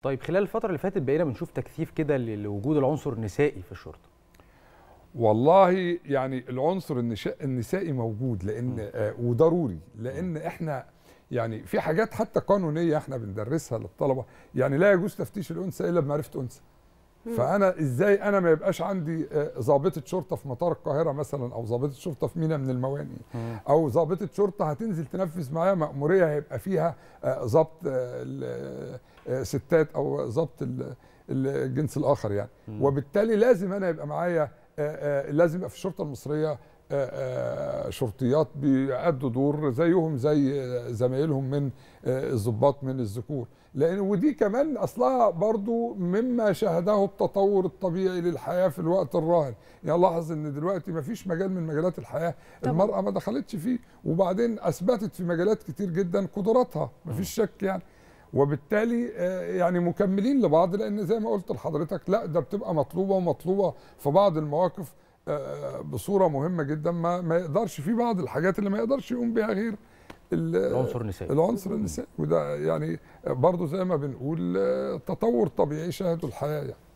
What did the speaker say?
طيب خلال الفتره اللي فاتت بقينا بنشوف تكثيف كده ل- لوجود العنصر النسائي في الشرطه والله يعني العنصر النشاء النسائي موجود لان آه وضروري لان احنا يعني في حاجات حتى قانونيه احنا بندرسها للطلبه يعني لا يجوز تفتيش الانثى الا بمعرفه انثى فانا ازاي انا ما يبقاش عندي آه، ضابطه شرطه في مطار القاهره مثلا او ضابطه شرطه في مينا من الموانئ او ضابطه شرطه هتنزل تنفذ معايا مأموريه هيبقى فيها آه، ضبط آه، ال- آه، ستات او ضبط ال- الجنس الاخر يعني وبالتالي لازم انا يبقى معايا آه، آه، لازم يبقى في الشرطه المصريه آه، آه، شرطيات بيأدوا دور زيهم زي آه، زمايلهم من آه، الضباط من الذكور لان ودي كمان اصلها برضو مما شهده التطور الطبيعي للحياه في الوقت الراهن يعني لاحظ ان دلوقتي ما فيش مجال من مجالات الحياه طبعاً. المراه ما دخلتش فيه وبعدين اثبتت في مجالات كتير جدا قدراتها ما فيش شك يعني وبالتالي آه، يعني مكملين لبعض لان زي ما قلت لحضرتك لا ده بتبقى مطلوبه ومطلوبه في بعض المواقف آه، بصوره مهمه جدا ما ما يقدرش في بعض الحاجات اللي ما يقدرش يقوم بها غير ال- العنصر النسائي العنصر النسائي وده يعني برضه زي ما بنقول آه، تطور طبيعي شهده الحياه يعني